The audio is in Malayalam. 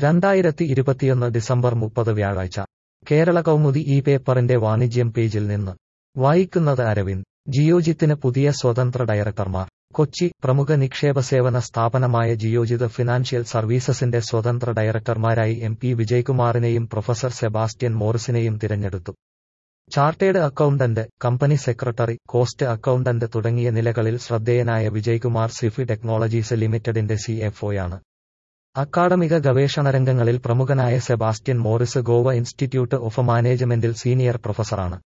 രണ്ടായിരത്തി ഇരുപത്തിയൊന്ന് ഡിസംബർ മുപ്പത് വ്യാഴാഴ്ച കേരള കൗമുദി ഈ പേപ്പറിന്റെ വാണിജ്യം പേജിൽ നിന്ന് വായിക്കുന്നത് അരവിന്ദ് ജിയോജിത്തിന് പുതിയ സ്വതന്ത്ര ഡയറക്ടർമാർ കൊച്ചി പ്രമുഖ നിക്ഷേപ സേവന സ്ഥാപനമായ ജിയോജിത് ഫിനാൻഷ്യൽ സർവീസസിന്റെ സ്വതന്ത്ര ഡയറക്ടർമാരായി എം പി വിജയ്കുമാറിനെയും പ്രൊഫസർ സെബാസ്റ്റ്യൻ മോറിസിനെയും തിരഞ്ഞെടുത്തു chartered accountant company secretary cost accountant തുടങ്ങിയ നിലകളിൽ ശ്രദ്ധേയനായ വിജയ്കുമാർ സിഫി ടെക്നോളജീസ് ലിമിറ്റഡിന്റെ സിഎഫ്ഒയാണ് അക്കാഡമിക ഗവേഷണരംഗങ്ങളിൽ പ്രമുഖനായ സെബാസ്റ്റ്യൻ മോറിസ് ഗോവ ഇൻസ്റ്റിറ്റ്യൂട്ട് ഓഫ് മാനേജ്മെന്റിൽ സീനിയർ പ്രൊഫസറാണ്